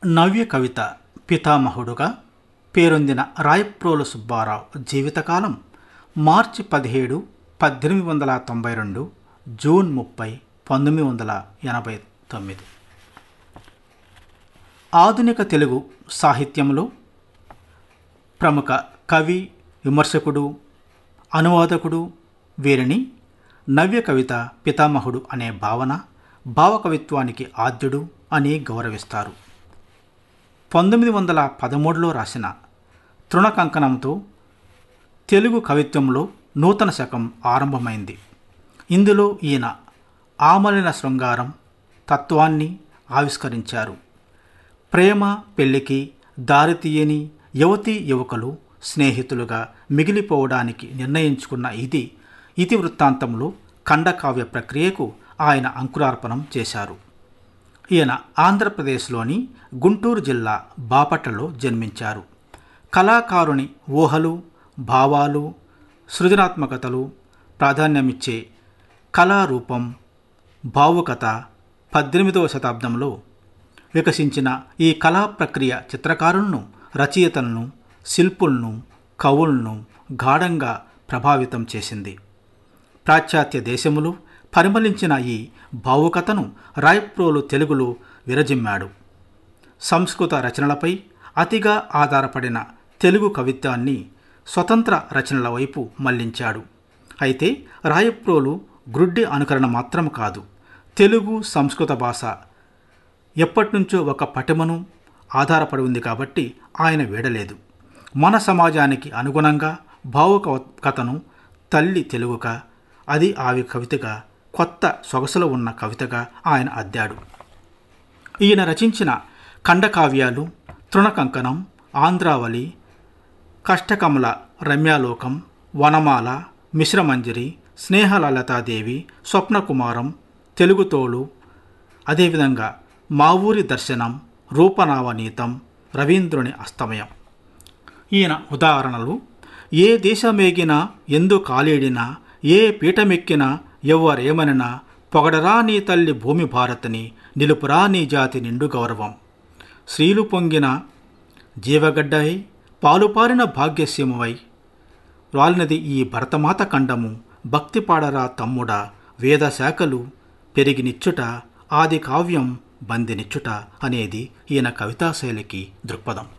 నవ్య కవిత పితామహుడుగా పేరొందిన రాయప్రోలు సుబ్బారావు జీవితకాలం మార్చి పదిహేడు పద్దెనిమిది వందల తొంభై రెండు జూన్ ముప్పై పంతొమ్మిది వందల ఎనభై తొమ్మిది ఆధునిక తెలుగు సాహిత్యంలో ప్రముఖ కవి విమర్శకుడు అనువాదకుడు వీరిని నవ్య కవిత పితామహుడు అనే భావన భావకవిత్వానికి ఆద్యుడు అని గౌరవిస్తారు పంతొమ్మిది వందల పదమూడులో రాసిన తృణకంకణంతో తెలుగు కవిత్వంలో నూతన శకం ఆరంభమైంది ఇందులో ఈయన ఆమలిన శృంగారం తత్వాన్ని ఆవిష్కరించారు ప్రేమ పెళ్లికి దారితీయని యువతీ యువకులు స్నేహితులుగా మిగిలిపోవడానికి నిర్ణయించుకున్న ఇది ఇతివృత్తాంతంలో ఖండకావ్య ప్రక్రియకు ఆయన అంకురార్పణం చేశారు ఈయన ఆంధ్రప్రదేశ్లోని గుంటూరు జిల్లా బాపట్లలో జన్మించారు కళాకారుని ఊహలు భావాలు సృజనాత్మకతలు ప్రాధాన్యమిచ్చే కళారూపం భావుకత పద్దెనిమిదవ శతాబ్దంలో వికసించిన ఈ కళా ప్రక్రియ చిత్రకారులను రచయితలను శిల్పులను కవులను గాఢంగా ప్రభావితం చేసింది పాశ్చాత్య దేశములు పరిమళించిన ఈ భావుకతను రాయప్రోలు తెలుగులో విరజిమ్మాడు సంస్కృత రచనలపై అతిగా ఆధారపడిన తెలుగు కవిత్వాన్ని స్వతంత్ర రచనల వైపు మళ్లించాడు అయితే రాయప్రోలు గ్రుడ్డి అనుకరణ మాత్రం కాదు తెలుగు సంస్కృత భాష ఎప్పటినుంచో ఒక పటిమను ఆధారపడి ఉంది కాబట్టి ఆయన వీడలేదు మన సమాజానికి అనుగుణంగా భావుక కథను తల్లి తెలుగుగా అది ఆవి కవితగా కొత్త సొగసులో ఉన్న కవితగా ఆయన అద్దాడు ఈయన రచించిన ఖండకావ్యాలు తృణకంకణం ఆంధ్రావళి కష్టకమల రమ్యాలోకం వనమాల మిశ్రమంజరి స్నేహలలతాదేవి స్వప్నకుమారం తెలుగుతోಳು అదేవిధంగా మా ఊరి దర్శనం రూపనావనీతం రవీంద్రుని అస్తమయం ఈయన ఉదాహరణలు ఏ దేశమేగినా ఎందు కాలేడినా ఏ పీఠమెక్కినా ఎవ్వరేమనినా పొగడరా నీ తల్లి భూమి భారతిని నిలుపురా నీ జాతి నిండు గౌరవం శ్రీలు పొంగిన జీవగడ్డై పాలుపారిన భాగ్యసీమవై రాలినది ఈ భరతమాత ఖండము భక్తి పాడరా తమ్ముడా వేద శాఖలు పెరిగినిచ్చుట ఆది కావ్యం బందినిచ్చుట అనేది ఈయన కవితాశైలికి దృక్పథం